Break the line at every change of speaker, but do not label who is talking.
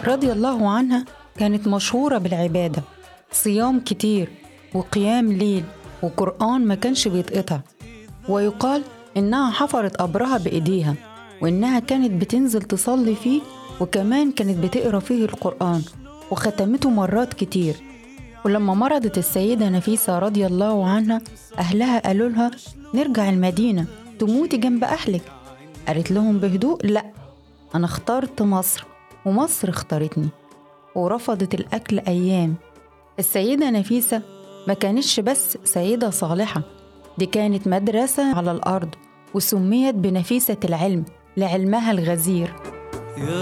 رضي الله عنها كانت مشهورة بالعبادة صيام كتير وقيام ليل وقرآن ما كانش بيتقطع ويقال إنها حفرت قبرها بإيديها وإنها كانت بتنزل تصلي فيه وكمان كانت بتقرا فيه القرآن وختمته مرات كتير ولما مرضت السيدة نفيسة رضي الله عنها أهلها قالوا لها نرجع المدينة تموتي جنب أهلك قالت لهم بهدوء لأ أنا اخترت مصر ومصر اختارتني ورفضت الأكل أيام السيدة نفيسة ما كانتش بس سيدة صالحة دي كانت مدرسة على الأرض وسميت بنفيسة العلم لعلمها الغزير
يا